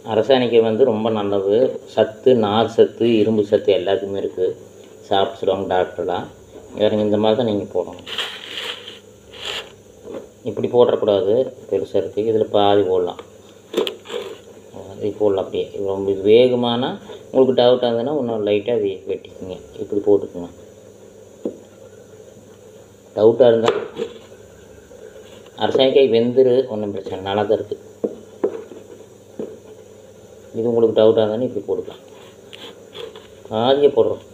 அரசாணிக்காய் வந்து ரொம்ப நல்லது சத்து நார் சத்து இரும்பு சத்து எல்லாத்துக்குமே இருக்குது சாப்பிட சொல்லுவாங்க டாக்டர்லாம் வேறு இந்த மாதிரி தான் நீங்கள் போடணும் இப்படி போடக்கூடாது பெருசாக இருக்குது இதில் பாதி போடலாம் இது போடலாம் அப்படியே ரொம்ப இது வேகமானா உங்களுக்கு டவுட்டாக இருந்ததுன்னா இன்னும் லைட்டாக அது வெட்டிக்குங்க இப்படி போட்டுக்குங்க டவுட்டாக இருந்தால் அரசாணிக்காய் வெந்துரு ஒன்றும் பிரச்சனை இல்லை, நல்லா தான் இருக்குது இது உங்களுக்கு டவுட்டாக இருந்தாலும் இப்படி போட்டுக்கலாம் பாதியை போடுறோம்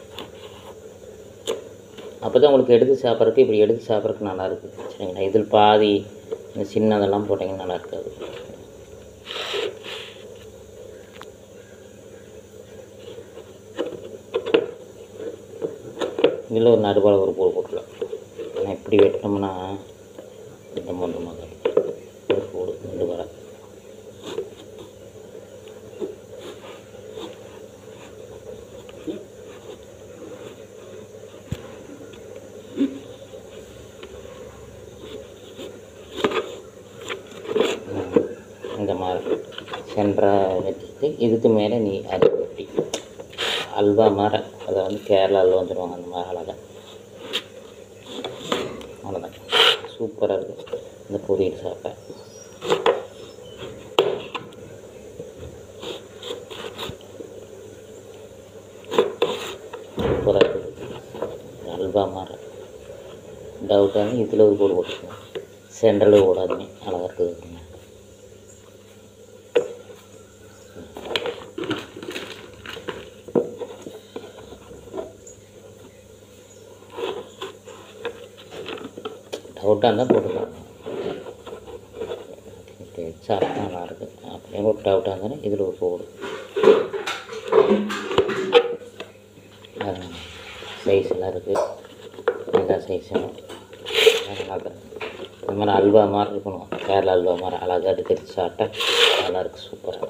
அப்போ தான் உங்களுக்கு எடுத்து சாப்பிட்றதுக்கு இப்படி எடுத்து சாப்பிட்றதுக்கு நல்லா இருக்குது சரிங்களா இதில் பாதி இந்த சின்னதெல்லாம் போட்டிங்கன்னா நல்லா இருக்காது இதில் ஒரு நடுவால ஒரு பூ போட்டுக்கலாம் ஆனால் இப்படி வெட்டினோம்னா இந்த மூன்று மகள் ஒரு பூடு ரெண்டு வரை இந்த மாதிரி சென்டராக வெட்டிட்டு இதுக்கு மேலே நீ அது வெட்டி அல்வா மாதிரி அதை வந்து கேரளாவில் வந்துடுவாங்க அந்த மாதிரி அழகாக அவ்வளோதான் சூப்பராக இருக்குது இந்த பொரியல் சாப்பிட சூப்பராக இருக்குது அல்வா மாதிரி டவுட்டாக இதில் ஒரு போடு போட்டுக்கணும் சென்ட்ரலில் ஓடாதீங்க அழகாக இருக்குது டவுட்டாக இருந்தால் போட்டுக்கலாம் சாப்பிட்டா நல்லா இருக்கு அப்படியே ஒரு டவுட்டாக இருந்தாலும் இதில் ஒரு போடு சைஸ் எல்லாம் இருக்குது எல்லா சைஸும் நல்லா இருக்கு இந்த மாதிரி அல்வா மாதிரி இருக்கணும் கேரளா அல்வா மாதிரி அழகாக எடுத்து சாப்பிட்டா நல்லா இருக்கு சூப்பராக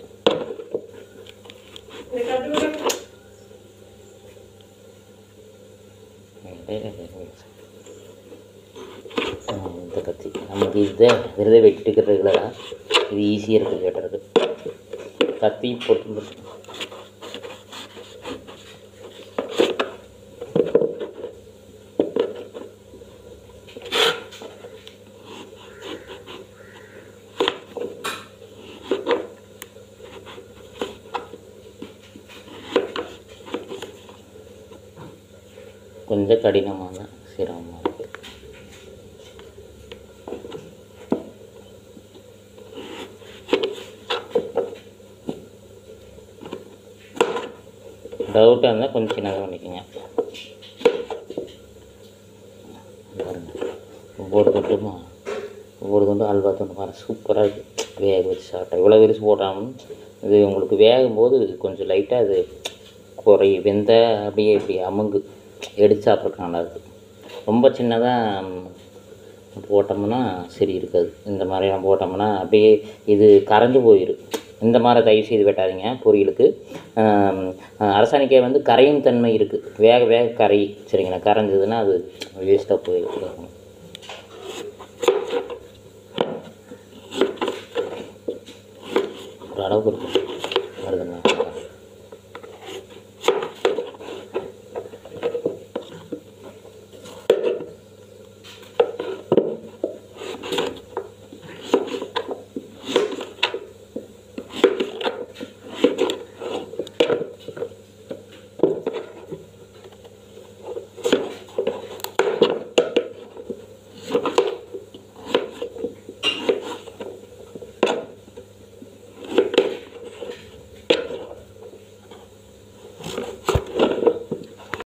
இந்த கத்தி நமக்கு இதை விரதை வெட்டிக்கிறதுல இது ஈஸியாக இருக்குது வெட்டுறது கத்தி போட்டு கொஞ்சம் கடினமான சிரமமாக இருக்குது டவுட்டாக இருந்தால் கொஞ்சம் சின்னதாக பண்ணிக்கோங்க பாருங்க ஒவ்வொரு துண்டுமா ஒவ்வொரு துண்டும் அல்வா துண்டு மாதிரி சூப்பராக இருக்குது வேக வச்சு சாப்பிட்டா இவ்வளோ விரிச்சு போட்டாலும் இது உங்களுக்கு வேகும் போது கொஞ்சம் லைட்டாக அது குறை வெந்த அப்படியே இப்படி அமுங்கு எடுத்து சாப்பிட்றதுக்கு நல்லாயிருக்கு ரொம்ப சின்னதாக போட்டோம்னா சரி இருக்காது இந்த மாதிரிலாம் போட்டோம்னா அப்படியே இது கரைஞ்சு போயிடும் இந்த மாதிரி தயவு செய்து வெட்டாதீங்க பொரியலுக்கு ஆம், அரசாணிக்காய் வந்து கரையும் தன்மை இருக்குது வேக வேக கரை சரிங்களா கரைஞ்சதுன்னா அது வேஸ்ட்டாக போயிடும் ஒரு அளவுக்கு இருக்கும் வருதுங்களா